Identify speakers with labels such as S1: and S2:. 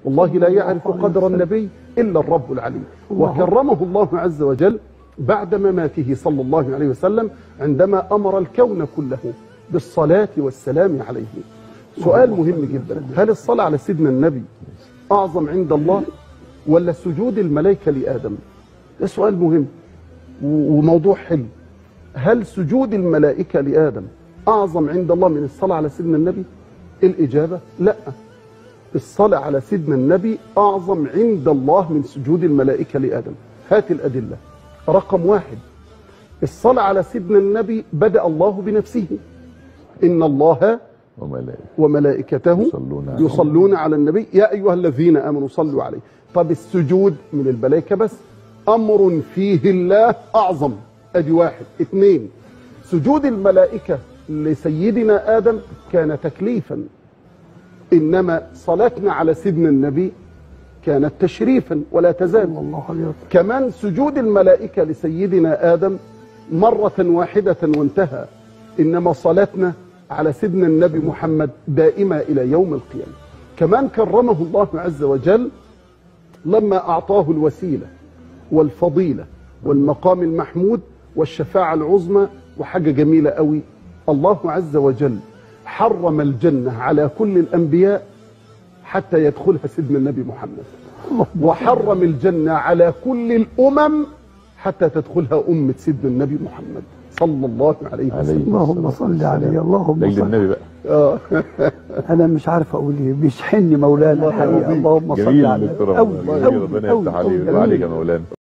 S1: والله لا يعرف قدر النبي إلا الرب العليم وكرمه الله عز وجل بعد مماته صلى الله عليه وسلم عندما أمر الكون كله بالصلاة والسلام عليه سؤال مهم جدا هل الصلاة على سيدنا النبي أعظم عند الله ولا سجود الملائكة لآدم ده سؤال مهم و- وموضوع حلو هل سجود الملائكة لآدم أعظم عند الله من الصلاة على سيدنا النبي الإجابة لا الصلاة على سيدنا النبي أعظم عند الله من سجود الملائكة لآدم هات الأدلة رقم واحد الصلاة على سيدنا النبي بدأ الله بنفسه إن الله
S2: وملائكة
S1: وملائكته
S2: يصلون عليه.
S1: يصلون على النبي يا أيها الذين آمنوا صلوا عليه طب السجود من الملائكة بس أمر فيه الله أعظم أدي واحد اثنين سجود الملائكة لسيدنا آدم كان تكليفا إنما صلاتنا على سيدنا النبي كانت تشريفا ولا تزال
S3: الله عليه وسلم
S1: كمان سجود الملائكة لسيدنا آدم مرة واحدة وانتهى إنما صلاتنا على سيدنا النبي محمد دائمة إلى يوم القيامة كمان كرمه الله عز وجل لما أعطاه الوسيلة والفضيلة والمقام المحمود والشفاعة العظمى وحاجة جميلة قوي الله عز وجل حرم الجنة على كل الأنبياء حتى يدخلها سيدنا النبي محمد وحرم الجنة على كل الأمم حتى تدخلها أمة سيدنا النبي محمد صلى الله عليه
S2: عليه
S1: وسلم
S3: اللهم صل عليه اللهم
S2: لاجل
S3: صل
S2: النبي بقى
S1: آه.
S3: انا مش عارف اقول ايه بيشحنني مولانا
S1: الله
S3: الحقيقه
S1: العظيم.
S3: اللهم صل
S2: جميل
S3: عليه
S2: دكتور
S3: أوي،
S2: ربنا
S3: أوي،
S2: ربنا
S3: أوي،
S2: يفتح
S3: أوي.
S2: عليك وعليك يا مولانا